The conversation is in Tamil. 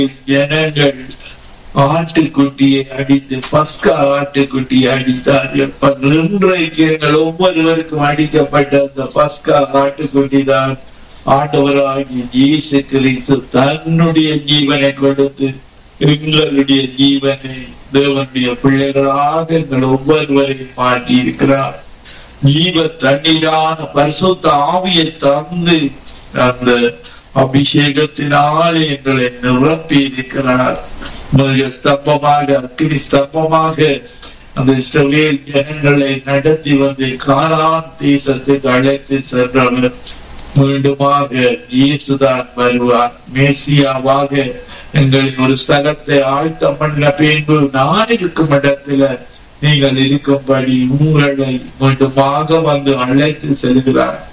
ஜனங்கள் ஆட்டுக்குட்டியை அடித்து பஸ்கா ஆட்டுக்குட்டியை அடித்தார்கள் அப்ப இன்றைக்கு எங்கள் ஒவ்வொருவருக்கும் அடிக்கப்பட்ட அந்த பஸ்கா ஆட்டுக்குட்டி தான் ஆண்டவராகிய இயேசு கிறிஸ்து தன்னுடைய ஜீவனை கொடுத்து எங்களுடைய ஜீவனை தேவனுடைய பிள்ளைகளாக எங்கள் ஒவ்வொருவரையும் மாற்றி இருக்கிறார் ஜீவ தண்ணீரான பரிசுத்த ஆவியை தந்து அந்த அபிஷேகத்தினாலே எங்களை நிரப்பி இருக்கிறார் மிக ஸ்தம்பமாக அக்கினி ஸ்தம்பமாக அந்த இஸ்ரவேல் ஜனங்களை நடத்தி வந்து கானான் தேசத்துக்கு அழைத்து சென்றவர் மீண்டுமாக இயேசுதான் வருவார் மேசியாவாக எங்களை ஒரு ஸ்தலத்தை ஆழ்த்தம் பண்ண பின்பு நான் இருக்கும் இடத்துல நீங்கள் இருக்கும்படி உங்களை மீண்டுமாக வந்து அழைத்து செல்கிறார்